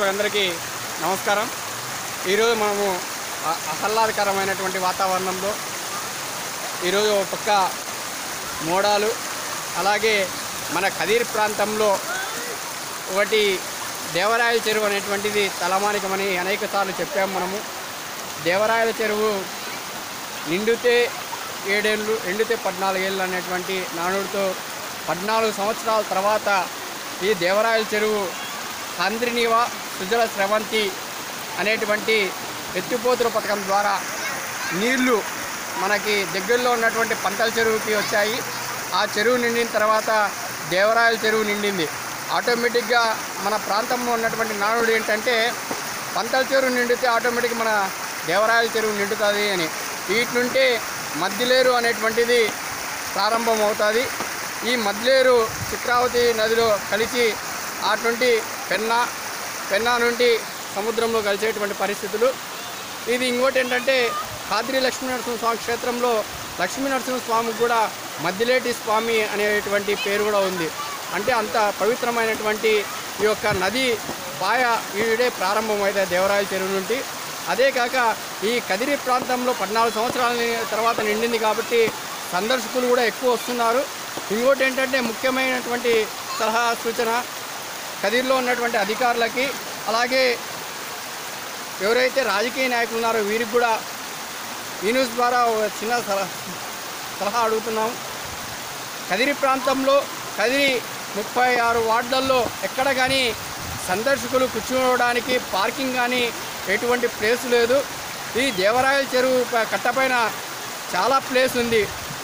ప్రేక్షకులందరికీ నమస్కారం ఈరోజు మనము ఆ- ఆహ్లాదకరమైనటువంటి వాతావరణంలో ఈరోజు ఒక పక్క మోడాలు అలాగే మన కదీర్ ప్రాంతంలో ఒకటి దేవరాయల చెరువు అనేటువంటిది తలమానికమని అనేక సార్లు చెప్పాము మనము దేవరాయల చెరువు నిండితే ఏడేళ్ళు ఎండితే పద్నాలుగేళ్ళు అనేటువంటి నానుడితో పద్నాలుగు సంవత్సరాల తర్వాత ఈ దేవరాయల చెరువు సాంద్రినివ సుజల స్రవంతి అనేటువంటి ఎత్తిపోతుల పథకం ద్వారా నీళ్లు మనకి దగ్గరలో ఉన్నటువంటి పంటల చెరువుకి వచ్చాయి ఆ చెరువు నిండిన తర్వాత దేవరాయల చెరువు నిండింది ఆటోమేటిక్గా మన ప్రాంతంలో ఉన్నటువంటి నానుడు ఏంటంటే పంటల చెరువు నిండితే ఆటోమేటిక్ మన దేవరాయల చెరువు నిండుతుంది అని వీటి నుండి మద్దిలేరు అనేటువంటిది ప్రారంభం అవుతుంది ఈ మద్దిలేరు చిత్రావతి నదిలో కలిసి అటు నుండి పెన్నా పెన్నా నుండి సముద్రంలో కలిసేటువంటి పరిస్థితులు ఇది ఇంకోటి ఏంటంటే కాద్రి లక్ష్మీనరసింహ స్వామి క్షేత్రంలో లక్ష్మీనరసింహ స్వామికి కూడా మద్దిలేటి స్వామి అనేటువంటి పేరు కూడా ఉంది అంటే అంత పవిత్రమైనటువంటి ఈ యొక్క నది పాయ ఈడే ప్రారంభమైతే దేవరాయల చెరువు నుండి అదే కాక ఈ కదిరి ప్రాంతంలో పద్నాలుగు సంవత్సరాల ని- తర్వాత నిండింది కాబట్టి సందర్శకులు కూడా ఎక్కువ వస్తున్నారు ఇంకోటి ఏంటంటే ముఖ్యమైనటువంటి సలహా సూచన కదిరిలో ఉన్నటువంటి అధికారులకి అలాగే ఎవరైతే రాజకీయ నాయకులు ఉన్నారో వీరికి కూడా ఈ న్యూస్ ద్వారా ఒక చిన్న సలహా సలహా అడుగుతున్నాం కదిరి ప్రాంతంలో కదిరి ముప్పై ఆరు వార్డులలో ఎక్కడ కానీ సందర్శకులు కూర్చోవడానికి పార్కింగ్ కానీ ఎటువంటి ప్లేస్ లేదు ఈ దేవరాయల చెరువు ప- కట్టపైన చాలా ప్లేస్ ఉంది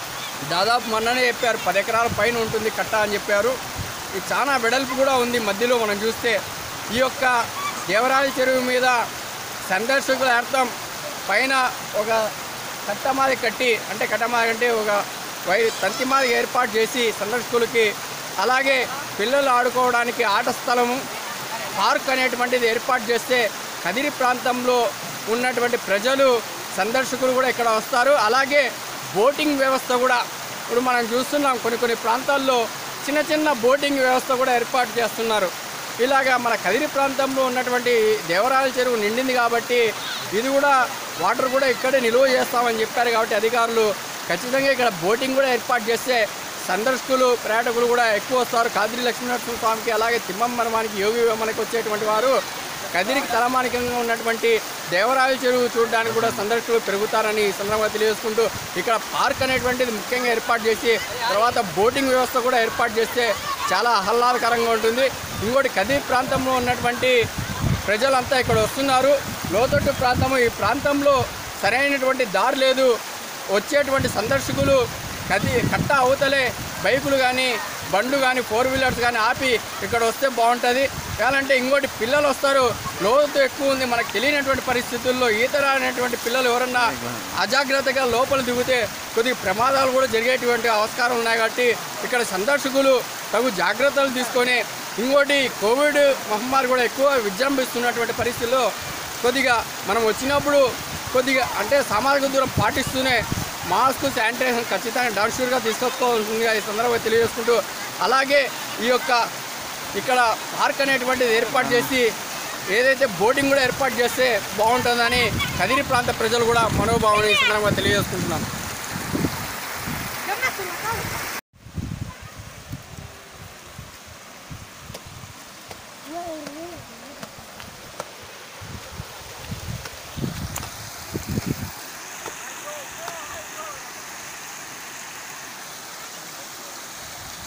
దాదాపు మొన్ననే చెప్పారు పది ఎకరాల పైన ఉంటుంది కట్ట అని చెప్పారు ఇది చాలా వెడల్పు కూడా ఉంది మధ్యలో మనం చూస్తే ఈ యొక్క దేవరాయల చెరువు మీద సందర్శకుల అర్థం పైన ఒక కట్టమాది కట్టి అంటే కట్టమాది అంటే ఒక వై తంతిమాది ఏర్పాటు చేసి సందర్శకులకి అలాగే పిల్లలు ఆడుకోవడానికి ఆట స్థలము పార్క్ అనేటువంటిది ఏర్పాటు చేస్తే కదిరి ప్రాంతంలో ఉన్నటువంటి ప్రజలు సందర్శకులు కూడా ఇక్కడ వస్తారు అలాగే బోటింగ్ వ్యవస్థ కూడా ఇప్పుడు మనం చూస్తున్నాం కొన్ని కొన్ని ప్రాంతాల్లో చిన్న చిన్న బోటింగ్ వ్యవస్థ కూడా ఏర్పాటు చేస్తున్నారు ఇలాగా మన కదిరి ప్రాంతంలో ఉన్నటువంటి దేవరాయల చెరువు నిండింది కాబట్టి ఇది కూడా వాటర్ కూడా ఇక్కడే నిల్వ చేస్తామని చెప్పారు కాబట్టి అధికారులు ఖచ్చితంగా ఇక్కడ బోటింగ్ కూడా ఏర్పాటు చేస్తే సందర్శకులు పర్యాటకులు కూడా ఎక్కువ వస్తారు కాదిరి లక్ష్మీనరసింహ స్వామికి అలాగే తిమ్మం మనమానికి యోగి మనకి వచ్చేటువంటి వారు కదిరికి తలమానికంగా ఉన్నటువంటి దేవరాయల చెరువు చూడడానికి కూడా సందర్శకులు పెరుగుతారని ఈ సందర్భంగా తెలియజేసుకుంటూ ఇక్కడ పార్క్ అనేటువంటిది ముఖ్యంగా ఏర్పాటు చేసి తర్వాత బోటింగ్ వ్యవస్థ కూడా ఏర్పాటు చేస్తే చాలా ఆహ్లాదకరంగా ఉంటుంది ఇంకోటి కదిరి ప్రాంతంలో ఉన్నటువంటి ప్రజలంతా ఇక్కడ వస్తున్నారు లోతట్టు ప్రాంతము ఈ ప్రాంతంలో సరైనటువంటి దారి లేదు వచ్చేటువంటి సందర్శకులు కది కట్ట అవతలే బైకులు కానీ బండ్లు కానీ ఫోర్ వీలర్స్ కానీ ఆపి ఇక్కడ వస్తే బాగుంటుంది కావాలంటే ఇంకోటి పిల్లలు వస్తారు లోతు ఎక్కువ ఉంది మనకు తెలియనటువంటి పరిస్థితుల్లో ఈత రానటువంటి పిల్లలు ఎవరన్నా అజాగ్రత్తగా లోపల దిగితే కొద్దిగా ప్రమాదాలు కూడా జరిగేటువంటి ఆస్కారం ఉన్నాయి కాబట్టి ఇక్కడ సందర్శకులు తగు జాగ్రత్తలు తీసుకొని ఇంకోటి కోవిడ్ మహమ్మారి కూడా ఎక్కువ విజృంభిస్తున్నటువంటి పరిస్థితుల్లో కొద్దిగా మనం వచ్చినప్పుడు కొద్దిగా అంటే సామాజిక దూరం పాటిస్తూనే మాస్క్ శానిటైజేషన్ ఖచ్చితంగా డాన్షూర్గా తీసుకొచ్చుకోవాల్సిందిగా ఈ సందర్భంగా తెలియజేసుకుంటూ అలాగే ఈ యొక్క ఇక్కడ పార్క్ అనేటువంటిది ఏర్పాటు చేసి ఏదైతే బోటింగ్ కూడా ఏర్పాటు చేస్తే బాగుంటుందని కదిరి ప్రాంత ప్రజలు కూడా మనోభావం ఈ సందర్భంగా తెలియజేసుకుంటున్నాను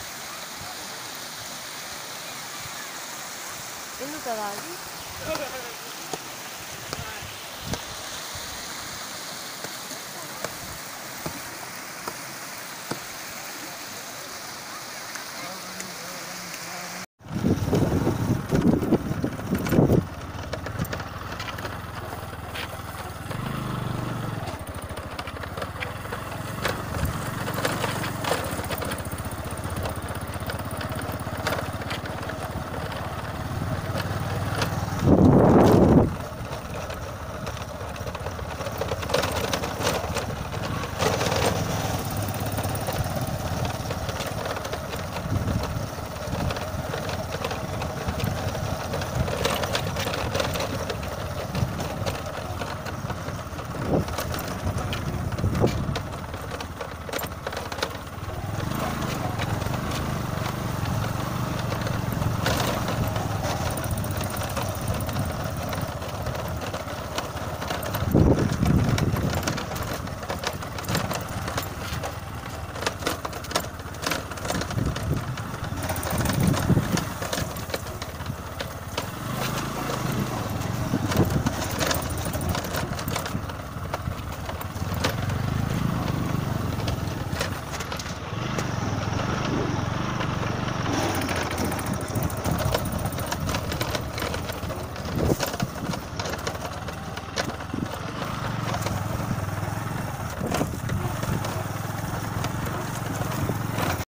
ఎందుకు కదా అది